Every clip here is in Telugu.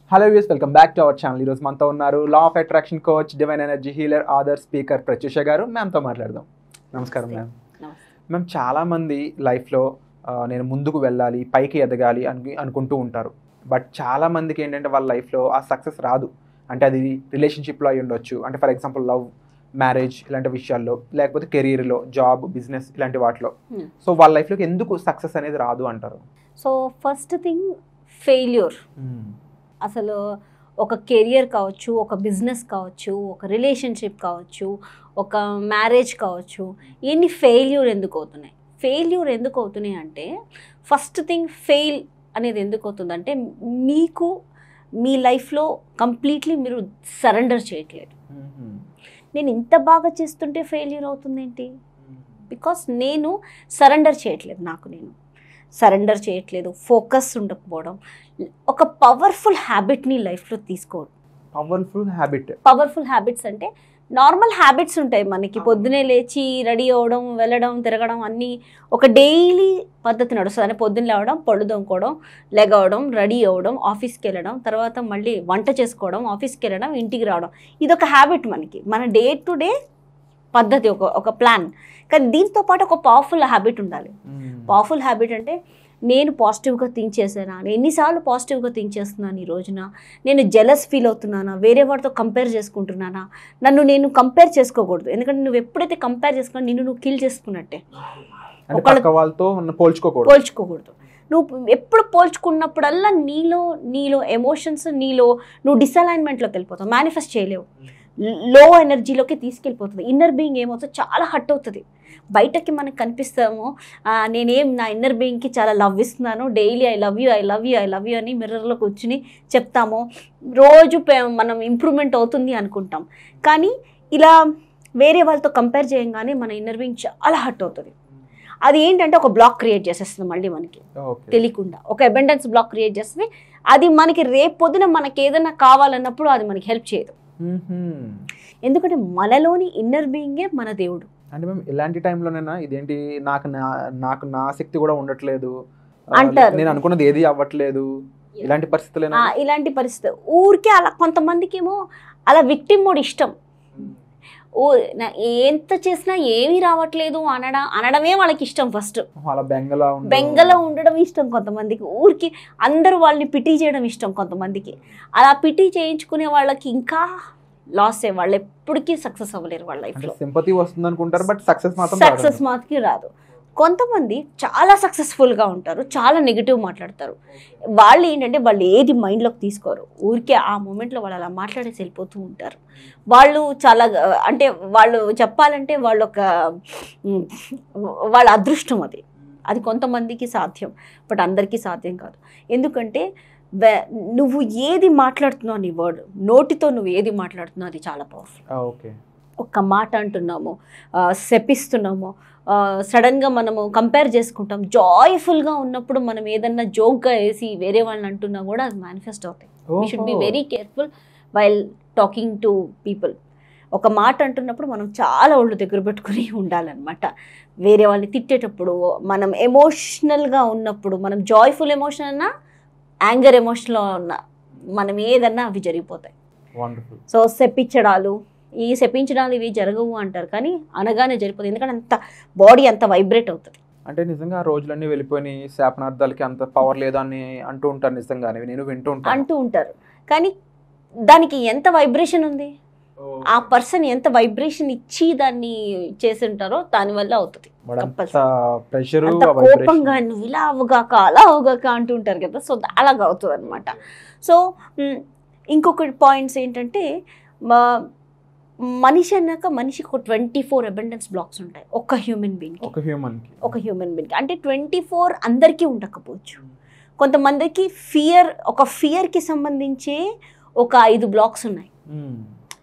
Hello views welcome back to our channel ఈరోజు మనతో ఉన్నారు law of attraction coach divine energy healer author speaker Prathyusha garu మ్యామ్తో మాట్లాడదాం నమస్కారం మ్యామ్ మ్యామ్ చాలామంది లైఫ్లో నేను ముందుకు వెళ్ళాలి పైకి ఎదగాలి అని అనుకుంటూ ఉంటారు బట్ చాలా మందికి ఏంటంటే వాళ్ళ లైఫ్లో ఆ సక్సెస్ రాదు అంటే అది రిలేషన్షిప్లో అయి ఉండొచ్చు అంటే ఫర్ ఎగ్జాంపుల్ లవ్ మ్యారేజ్ ఇలాంటి విషయాల్లో లేకపోతే కెరీర్లో జాబ్ బిజినెస్ ఇలాంటి వాటిలో Hmm. సో వాళ్ళ లైఫ్లోకి ఎందుకు సక్సెస్ అనేది రాదు అంటారు సో ఫస్ట్ థింగ్ ఫెయిల్యూర్ అసలు ఒక కెరియర్ కావచ్చు ఒక బిజినెస్ కావచ్చు ఒక రిలేషన్షిప్ కావచ్చు ఒక మ్యారేజ్ కావచ్చు ఇవన్నీ ఫెయిల్యూర్ ఎందుకు అవుతున్నాయి ఫెయిల్యూర్ ఎందుకు అవుతున్నాయి అంటే ఫస్ట్ థింగ్ ఫెయిల్ అనేది ఎందుకు అవుతుందంటే మీకు మీ లైఫ్లో కంప్లీట్లీ మీరు సరెండర్ చేయట్లేదు నేను ఇంత బాగా చేస్తుంటే ఫెయిల్యూర్ అవుతుంది ఏంటి బికాస్ నేను సరెండర్ చేయట్లేదు నాకు నేను సరెండర్ చేయట్లేదు ఫోకస్ ఉండకపోవడం ఒక పవర్ఫుల్ హ్యాబిట్ని లైఫ్లో తీసుకోవడం పవర్ఫుల్ హ్యాబిట్ పవర్ఫుల్ హ్యాబిట్స్ అంటే నార్మల్ హ్యాబిట్స్ ఉంటాయి మనకి పొద్దునే లేచి రెడీ అవ్వడం వెళ్ళడం తిరగడం అన్నీ ఒక డైలీ పద్ధతి నడుస్తుంది అంటే పొద్దున్న లేవడం పళ్ళు దొంకోవడం లెగవడం రెడీ అవ్వడం ఆఫీస్కి వెళ్ళడం తర్వాత మళ్ళీ వంట చేసుకోవడం ఆఫీస్కి వెళ్ళడం ఇంటికి రావడం ఇది ఒక హ్యాబిట్ మనకి మన డే టు డే పద్ధతి ఒక ఒక ప్లాన్ కానీ దీంతో పాటు ఒక పవర్ఫుల్ హ్యాబిట్ ఉండాలి పవర్ఫుల్ హ్యాబిట్ అంటే నేను పాజిటివ్గా థింక్ చేశానా నేను ఎన్నిసార్లు పాజిటివ్గా థింక్ చేస్తున్నాను ఈ రోజున నేను జెలస్ ఫీల్ అవుతున్నానా వేరే వాడితో కంపేర్ చేసుకుంటున్నానా నన్ను నేను కంపేర్ చేసుకోకూడదు ఎందుకంటే నువ్వు ఎప్పుడైతే కంపేర్ చేసుకున్నా నిన్ను నువ్వు కిల్ చేసుకున్నట్టే అంటే ఒకళ్ళ- పక్క వాళ్ళతో మనం పోల్చుకోకూడదు పోల్చుకోకూడదు నువ్వు ఎప్పుడు పోల్చుకున్నప్పుడల్లా నీలో నీలో ఎమోషన్స్ నీలో నువ్వు డిసలైన్మెంట్లోకి వెళ్ళిపోతావు మేనిఫెస్ట్ చేయలేవు లో ఎనర్జీలోకి తీసుకెళ్ళిపోతుంది ఇన్నర్ బీయింగ్ ఏమవుతుంది చాలా హట్ అవుతుంది బయటకి మనకు కనిపిస్తాము ఆ, నేనేం నా ఇన్నర్ బీయింగ్కి చాలా లవ్ ఇస్తున్నాను daily I love you I love you I love you అని మిర్రర్లో కూర్చుని చెప్తాము రోజు పే- మనం ఇంప్రూవ్మెంట్ అవుతుంది అనుకుంటాం కానీ ఇలా వేరే వాళ్ళతో కంపేర్ చేయంగానే మన ఇన్నర్ బీయింగ్ చాలా హట్ అవుతుంది అది ఏంటంటే ఒక బ్లాక్ క్రియేట్ చేసేస్తుంది మళ్ళీ మనకి ఓకే తెలియకుండా ఒక అబెండెన్స్ బ్లాక్ క్రియేట్ చేస్తుంది అది మనకి రేపు పొద్దున మనకి ఏదైనా కావాలన్నప్పుడు అది మనకి హెల్ప్ చేయదు ఎందుకంటే మనలోని ఇన్నర్ బీయింగే మన దేవుడు అంటే మేము ఇలాంటి టైంలోనైనా ఇదేంటి నాకు నా నాకు నా శక్తి కూడా ఉండట్లేదు ఆ, అంటారు. నేను అనుకున్నది ఏది అవ్వట్లేదు ఇలాంటి పరిస్థితులేనా ఆ, ఇలాంటి పరిస్థితి ఊరికే అలా కొంతమందికి ఏమో అలా విక్టిమ్ మోడ్ ఇష్టం ఓ నా- ఎంత చేసినా ఏమీ రావట్లేదు అనడం అనడమే వాళ్ళకి ఇష్టం ఫస్ట్ అలా బెంగలా ఉండడం. బెంగలో ఉండడం ఇష్టం కొంతమందికి ఊరికి అందరూ వాళ్ళని పిటీ చేయడం ఇష్టం కొంతమందికి అలా పిటీ చేయించుకునే వాళ్ళకి ఇంకా లాసే వాళ్ళు ఎప్పటికీ సక్సెస్ అవ్వలేరు వాళ్ళ అంటే లైఫ్లో సింపతి వస్తుంది అనుకుంటారు బట్ సక్సెస్ మాత్రం సక్సెస్ మాత్రకి రాదు కొంతమంది చాలా సక్సెస్ఫుల్గా ఉంటారు చాలా నెగిటివ్ మాట్లాడతారు వాళ్ళు ఏంటంటే వాళ్ళు ఏది మైండ్లోకి తీసుకోరు ఊరికే ఆ మూమెంట్లో వాళ్ళు అలా మాట్లాడేసి వెళ్ళిపోతూ ఉంటారు వాళ్ళు చాలా ఆ, అంటే వాళ్ళు చెప్పాలంటే వాళ్ళ ఒక ఉమ్, వాళ్ళ అదృష్టం అది అది కొంతమందికి సాధ్యం బట్ అందరికీ సాధ్యం కాదు ఎందుకంటే వే- నువ్వు ఏది మాట్లాడుతున్నావు నీ వర్డ్ నోటితో నువ్వు ఏది మాట్లాడుతున్నావు అది చాలా పవర్ఫుల్ ఓకే ఒక్క మాట అంటున్నాము ఆ, శపిస్తున్నాము ఆ, సడన్గా మనము కంపేర్ చేసుకుంటాం జాయ్ఫుల్గా ఉన్నప్పుడు మనం ఏదన్నా జోక్గా వేసి వేరే వాళ్ళని అంటున్నా కూడా అది మేనిఫెస్ట్ అవుతాయి we should be very careful while talking to people ఒక మాట అంటున్నప్పుడు మనం చాలా ఒళ్ళు దగ్గర పెట్టుకుని ఉండాలన్నమాట వేరే వాళ్ళని తిట్టేటప్పుడు మనం ఎమోషనల్గా ఉన్నప్పుడు మనం జాయ్ఫుల్ ఎమోషన్ అన్నా యాంగర్ ఎమోషన్లో ఉన్న మనం ఏదన్నా అవి జరిగిపోతాయి వండర్ఫుల్ సో శపించడాలు ఈ శపించడాలు ఇవి జరగవు అంటారు కానీ అనగానే జరిగిపోతుంది ఎందుకంటే అంత బాడీ అంత వైబ్రేట్ అవుతుంది అంటే నిజంగా ఆ రోజులన్నీ వెళ్ళిపోయి శాపనార్థాలకి అంత పవర్ లేదని అంటూ ఉంటారు నిజంగానే నేను వింటూ ఉంటాను అంటూ ఉంటారు కానీ దానికి ఎంత వైబ్రేషన్ ఉంది ఆ పర్సన్ ఎంత వైబ్రేషన్ ఇచ్చి దాన్ని చేసి ఉంటారో దానివల్ల అవుతుంది వాడు అంత compulsory. ప్రెషర్ అంత కోపంగా నువ్వు ఇలా అవగాక అలా అవగాక అంటూ ఉంటారు కదా సో అలాగ అవుతుంది అనమాట సో మ్, ఇంకొక పాయింట్స్ ఏంటంటే మా- మనిషి అన్నాక మనిషికి ఒక ట్వంటీ ఫోర్ అబెండెన్స్ బ్లాక్స్ ఉంటాయి ఒక్క హ్యూమన్ బీయింగ్ ఒక హ్యూమన్ కి ఒక హ్యూమన్ బీయింగ్ అంటే ట్వంటీ ఫోర్ అందరికీ ఉండకపోవచ్చు కొంతమందికి ఫియర్ ఒక ఫియర్కి సంబంధించే ఒక ఐదు బ్లాక్స్ ఉన్నాయి మ్మ్.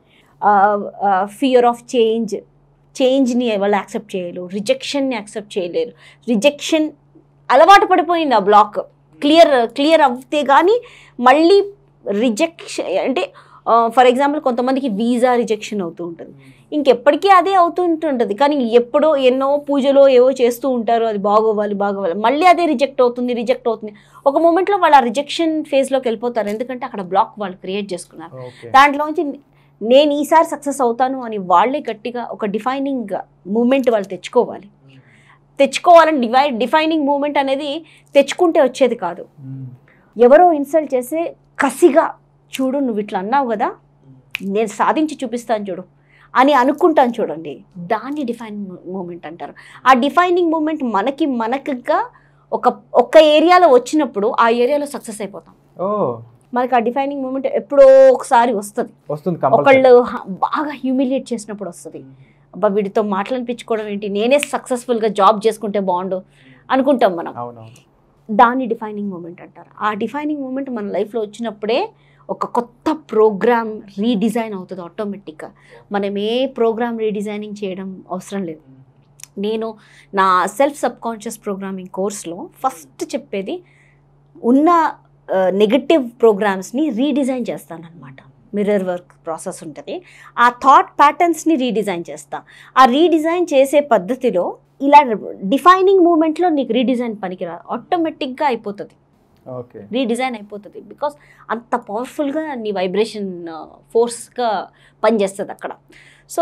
ఫియర్ ఆఫ్ చేంజ్ చేంజ్ని వాళ్ళు యాక్సెప్ట్ చేయలేరు రిజెక్షన్ని యాక్సెప్ట్ చేయలేరు రిజెక్షన్ అలవాటు పడిపోయింది ఆ బ్లాక్ క్లియర్ క్లియర్ అవుతే కానీ మళ్ళీ రిజెక్షన్ అంటే ఫర్ ఎగ్జాంపుల్ కొంతమందికి వీసా రిజెక్షన్ అవుతూ ఉంటుంది ఇంకెప్పటికీ అదే అవుతుంటుంటది కానీ ఎప్పుడో ఎన్నో పూజలో ఏవో చేస్తూ ఉంటారు అది బాగోవాలి బాగోవాలి మళ్ళీ అదే రిజెక్ట్ అవుతుంది రిజెక్ట్ అవుతుంది ఒక మూమెంట్లో వాళ్ళు ఆ రిజెక్షన్ ఫేజ్లోకి వెళ్ళిపోతారు ఎందుకంటే అక్కడ బ్లాక్ వాళ్ళు క్రియేట్ చేసుకున్నారు ఓకే దాంట్లోంచి నేను ఈసారి సక్సెస్ అవుతాను అని వాళ్ళే గట్టిగా ఒక డిఫైనింగ్ మూమెంట్ వాళ్ళు తెచ్చుకోవాలి తెచ్చుకోవాలని డివై డిఫైనింగ్ మూమెంట్ అనేది తెచ్చుకుంటే వచ్చేది కాదు ఎవరో ఇన్సల్ట్ చేస్తే కసిగా చూడు నువ్వు ఇట్లా అన్నావు కదా నేను సాధించి చూపిస్తాను చూడు అని అనుకుంటాను చూడండి దాన్ని డిఫైనింగ్ మూమెంట్ అంటారు ఆ డిఫైనింగ్ మూమెంట్ మనకి మనకుగా ఒక ఒక్క ఏరియాలో వచ్చినప్పుడు ఆ ఏరియాలో సక్సెస్ అయిపోతాం ఓ మనకి ఆ డిఫైనింగ్ మూమెంట్ ఎప్పుడో ఒకసారి వస్తుంది వస్తుంది కంపల్సరీ ఒకళ్ళు హ- బాగా హ్యూమిలియేట్ చేసినప్పుడు వస్తుంది అబ్బా వీడితో మాటలనిపించుకోవడం ఏంటి నేనే సక్సెస్ఫుల్గా జాబ్ చేసుకుంటే బాగుండు అనుకుంటాం మనం అవునవును దాన్ని డిఫైనింగ్ మూమెంట్ అంటారు ఆ డిఫైనింగ్ మూమెంట్ మన లైఫ్లో వచ్చినప్పుడే ఒక కొత్త ప్రోగ్రామ్ రీడిజైన్ అవుతుంది ఆటోమేటిక్గా మనం ఏ ప్రోగ్రామ్ రీడిజైనింగ్ చేయడం అవసరం లేదు నేను నా సెల్ఫ్ సబ్ కాన్షియస్ ప్రోగ్రామింగ్ కోర్స్లో ఫస్ట్ చెప్పేది ఉన్న నెగటివ్ ప్రోగ్రామ్స్ని రీడిజైన్ చేస్తానన్నమాట మిర్రర్ వర్క్ ప్రాసెస్ ఉంటుంది ఆ థాట్ ప్యాటర్న్స్ని రీడిజైన్ చేస్తా ఆ రీడిజైన్ చేసే పద్ధతిలో ఇలా డిఫైనింగ్ మూమెంట్లో నీకు రీడిజైన్ పనికిరాదు ఆటోమేటిక్గా అయిపోతుంది ఓకే రీడిజైన్ అయిపోతుంది బికాస్ అంత పవర్ఫుల్గా నీ వైబ్రేషన్ ఫోర్స్గా పనిచేస్తుంది అక్కడ సో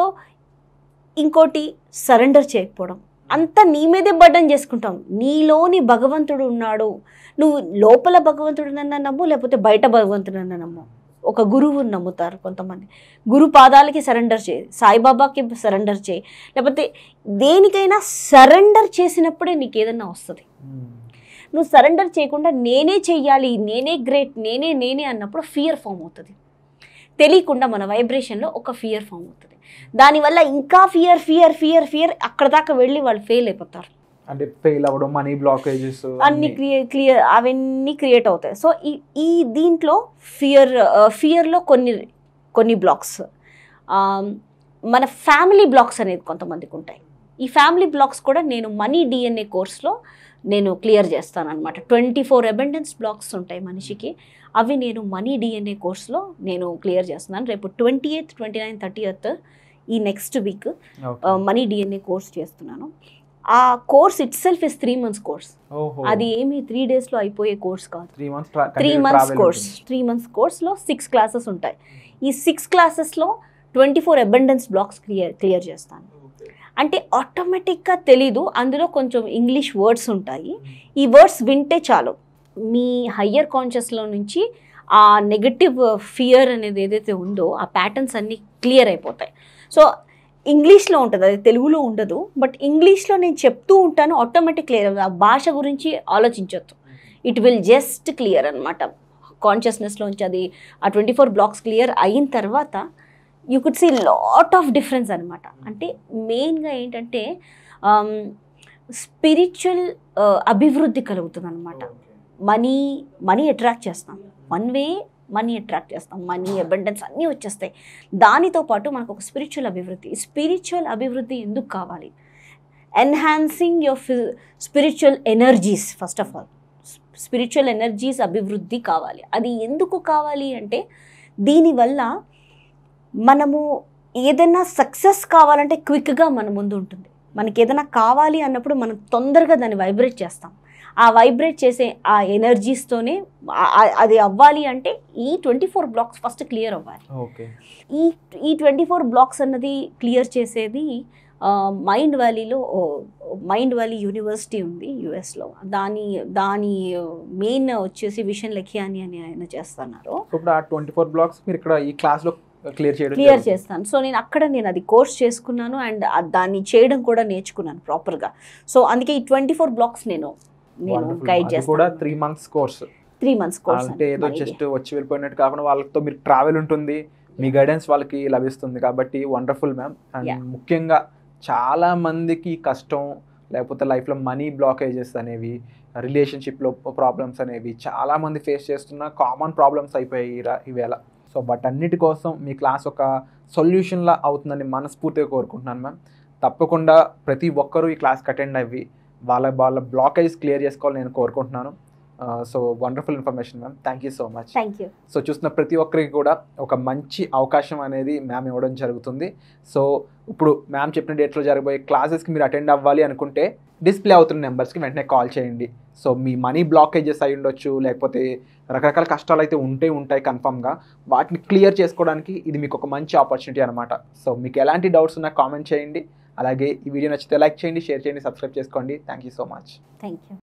ఇంకోటి సరెండర్ చేయకపోవడం అంతా నీ మీదే బడ్డం చేసుకుంటాం నీలోని భగవంతుడు ఉన్నాడు నువ్వు లోపల భగవంతుడినన్నా నమ్ము లేకపోతే బయట భగవంతుడన్నా నమ్ము ఒక గురువుని నమ్ముతారు కొంతమంది గురు పాదాలకి సరెండర్ చేయి సాయిబాబాకి సరెండర్ చేయి లేకపోతే దేనికైనా సరెండర్ చేసినప్పుడే నీకు ఏదన్నా వస్తుంది నువ్వు సరెండర్ చేయకుండా నేనే చెయ్యాలి నేనే గ్రేట్ నేనే నేనే అన్నప్పుడు ఫియర్ ఫామ్ అవుతుంది తెలియకుండా మన వైబ్రేషన్లో ఒక ఫియర్ ఫామ్ అవుతుంది దానివల్ల ఇంకా ఫియర్ ఫియర్ ఫియర్ ఫియర్ అక్కడ దాకా వెళ్ళి వాళ్ళు ఫెయిల్ అయిపోతారు అంటే ఫెయిల్ అవ్వడం మనీ బ్లాకేజెస్ అన్ని క్రియ క్లియర్ అవన్నీ క్రియేట్ అవుతాయి సో ఈ ఈ దీంట్లో ఫియర్ ఫియర్లో కొన్ని కొన్ని బ్లాక్స్ మన ఫ్యామిలీ బ్లాక్స్ అనేది కొంతమందికి ఉంటాయి ఈ ఫ్యామిలీ బ్లాక్స్ కూడా నేను మనీ డిఎన్ఏ కోర్స్లో నేను క్లియర్ చేస్తాను అనమాట ట్వంటీ ఫోర్ అబెండెన్స్ బ్లాక్స్ ఉంటాయి మనిషికి అవి నేను మనీ డిఎన్ఏ కోర్స్లో నేను క్లియర్ చేస్తున్నాను రేపు twenty eighth twenty nine thirty eighth ఈ next week money DNA course చేస్తున్నాను ఆ course itself is three months course ఓహో అది ఏమి త్రీ డేస్లో అయిపోయే కోర్స్ కాదు three months three months course three months కోర్స్లో సిక్స్ క్లాసెస్ ఉంటాయి ఈ సిక్స్ క్లాసెస్లో twenty four abundance blocks clear clear చేస్తాను అంటే ఆటోమేటిక్గా తెలీదు అందులో కొంచెం ఇంగ్లీష్ వర్డ్స్ ఉంటాయి ఈ వర్డ్స్ వింటే చాలు మీ హయ్యర్ కాన్షియస్లో నుంచి ఆ నెగటివ్ ఫియర్ అనేది ఏదైతే ఉందో ఆ ప్యాటర్న్స్ అన్నీ క్లియర్ అయిపోతాయి సో ఇంగ్లీష్లో ఉంటుంది అది తెలుగులో ఉండదు బట్ ఇంగ్లీష్లో నేను చెప్తూ ఉంటాను ఆటోమేటిక్ క్లియర్ ఆ భాష గురించి ఆలోచించొద్దు ఇట్ విల్ జస్ట్ క్లియర్ అనమాట కాన్షియస్నెస్లోంచి అది ఆ ట్వంటీ ఫోర్ బ్లాక్స్ క్లియర్ అయిన తర్వాత you could see lot of difference అనమాట అంటే మెయిన్గా ఏంటంటే స్పిరిచువల్ అభివృద్ధి కలుగుతుంది అనమాట మనీ మనీ అట్రాక్ట్ చేస్తాం వన్ వే మనీ అట్రాక్ట్ చేస్తాం మనీ అబండెన్స్ అన్నీ వచ్చేస్తాయి దానితో పాటు మనకు ఒక స్పిరిచువల్ అభివృద్ధి స్పిరిచువల్ అభివృద్ధి ఎందుకు కావాలి enhancing your spiritual energies first of all spiritual energies అభివృద్ధి కావాలి అది ఎందుకు కావాలి అంటే దీనివల్ల మనము ఏదైనా సక్సెస్ కావాలంటే క్విక్గా మన ముందు ఉంటుంది మనకి ఏదైనా కావాలి అన్నప్పుడు మనం తొందరగా దాన్ని వైబ్రేట్ చేస్తాం ఆ వైబ్రేట్ చేసే ఆ ఎనర్జీస్తోనే అది అవ్వాలి అంటే ఈ twenty four blocks first clear అవ్వాలి ఓకే ఈ ఈ ట్వంటీ ఫోర్ బ్లాక్స్ అన్నది క్లియర్ చేసేది మైండ్ వ్యాలీలో మైండ్ వ్యాలీ యూనివర్సిటీ ఉంది యుఎస్లో దాని దాని మెయిన్ వచ్చేసి విషన్ లెఖియాని అని ఆయన చేస్తున్నారు సో ఇప్పుడు ఆ ట్వంటీ ఫోర్ బ్లాక్స్ మీరు ఇక్కడ ఈ క్లాస్ లో క్లియర్ చేయడం క్లియర్ జరుగుతుంది. చేస్తాను సో నేను అక్కడ నేను అది కోర్స్ చేసుకున్నాను అండ్ దాన్ని చేయడం కూడా నేర్చుకున్నాను ప్రాపర్గా సో అందుకే ఈ ట్వంటీ ఫోర్ బ్లాక్స్ నేను నేను Wonderful. గైడ్ అది కూడా చేస్తాను three months course three months course అంటే ఏదో జస్ట్ వచ్చి వెళ్ళిపోయినట్టు కాకుండా వాళ్ళతో మీరు ట్రావెల్ ఉంటుంది మీ గైడెన్స్ వాళ్ళకి లభిస్తుంది కాబట్టి వండర్ఫుల్ మ్యామ్ అండ్ Yeah. ముఖ్యంగా చాలా మందికి కష్టం లేకపోతే లైఫ్లో మనీ బ్లాకేజెస్ అనేవి రిలేషన్షిప్లో ప్రాబ్లమ్స్ అనేవి చాలా మంది ఫేస్ చేస్తున్న కామన్ ప్రాబ్లమ్స్ అయిపోయాయి ఈర- ఈవేళ సో బట్ అన్నిటి కోసం మీ క్లాస్ ఒక సొల్యూషన్లా అవుతుందని మనస్ఫూర్తిగా కోరుకుంటున్నాను మ్యామ్ తప్పకుండా ప్రతి ఒక్కరూ ఈ క్లాస్కి అటెండ్ అవ్వి వాళ్ళ వాళ్ళ బ్లాకేజెస్ క్లియర్ చేసుకోవాలని నేను కోరుకుంటున్నాను so wonderful information ma'am thank you so much thank you so చూస్తున్న ప్రతి ఒక్కరికి కూడా ఒక మంచి అవకాశం అనేది మ్యామ్ ఇవ్వడం జరుగుతుంది సో ఇప్పుడు మ్యామ్ చెప్పిన డేట్లో జరగబోయే క్లాసెస్కి మీరు అటెండ్ అవ్వాలి అనుకుంటే డిస్ప్లే అవుతున్న నెంబర్స్కి వెంటనే కాల్ చేయండి సో మీ మనీ బ్లాకేజెస్ అయి ఉండొచ్చు లేకపోతే రకరకాల కష్టాలు అయితే ఉంటే ఉంటాయి కన్ఫామ్గా వాటిని క్లియర్ చేసుకోవడానికి ఇది మీకు ఒక మంచి ఆపర్చునిటీ అనమాట సో మీకు ఎలాంటి డౌట్స్ ఉన్నా కామెంట్ చేయండి అలాగే ఈ వీడియో నచ్చితే లైక్ చేయండి షేర్ చేయండి సబ్స్క్రైబ్ చేసుకోండి thank you so much thank you